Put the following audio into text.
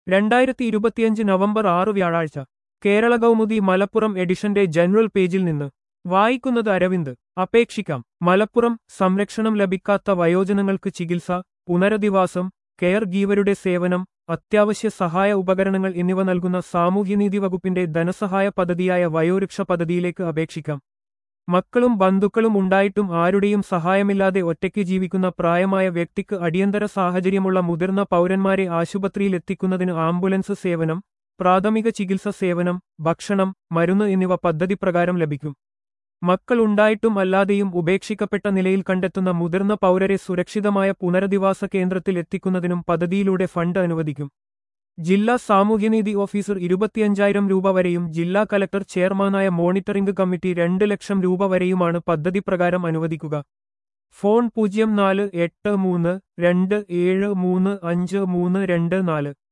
രണ്ടായിരത്തി ഇരുപത്തിയഞ്ച് നവംബർ ആറ് വ്യാഴാഴ്ച കേരള കൗമുദി മലപ്പുറം എഡിഷന്റെ ജനറൽ പേജിൽ നിന്ന് വായിക്കുന്നത് അരവിന്ദ് അപേക്ഷിക്കാം മലപ്പുറം സംരക്ഷണം ലഭിക്കാത്ത വയോജനങ്ങൾക്ക് ചികിത്സ പുനരധിവാസം കെയർ ഗീവരുടെ സേവനം അത്യാവശ്യ സഹായ ഉപകരണങ്ങൾ എന്നിവ നൽകുന്ന സാമൂഹ്യനീതി വകുപ്പിന്റെ ധനസഹായ പദ്ധതിയായ വയോരക്ഷ പദ്ധതിയിലേക്ക് അപേക്ഷിക്കാം മക്കളും ബന്ധുക്കളും ഉണ്ടായിട്ടും ആരുടെയും സഹായമില്ലാതെ ഒറ്റയ്ക്ക് ജീവിക്കുന്ന പ്രായമായ വ്യക്തിക്ക് അടിയന്തര സാഹചര്യമുള്ള മുതിർന്ന പൗരന്മാരെ ആശുപത്രിയിലെത്തിക്കുന്നതിന് ആംബുലൻസ് സേവനം പ്രാഥമിക ചികിത്സ സേവനം ഭക്ഷണം മരുന്ന് എന്നിവ പദ്ധതി പ്രകാരം ലഭിക്കും മക്കൾ ഉണ്ടായിട്ടും അല്ലാതെയും ഉപേക്ഷിക്കപ്പെട്ട നിലയിൽ കണ്ടെത്തുന്ന മുതിർന്ന പൗരരെ സുരക്ഷിതമായ പുനരധിവാസ കേന്ദ്രത്തിൽ എത്തിക്കുന്നതിനും പദ്ധതിയിലൂടെ ഫണ്ട് അനുവദിക്കും ജില്ലാ സാമൂഹ്യനീതി ഓഫീസർ ഇരുപത്തിയഞ്ചായിരം രൂപ വരെയും ജില്ലാ കലക്ടർ ചെയർമാനായ മോണിറ്ററിംഗ് കമ്മിറ്റി രണ്ട് ലക്ഷം രൂപ വരെയുമാണ് പദ്ധതി പ്രകാരം അനുവദിക്കുക ഫോൺ പൂജ്യം നാല് എട്ട് മൂന്ന് രണ്ട് ഏഴ് മൂന്ന് അഞ്ച് മൂന്ന് രണ്ട് നാല്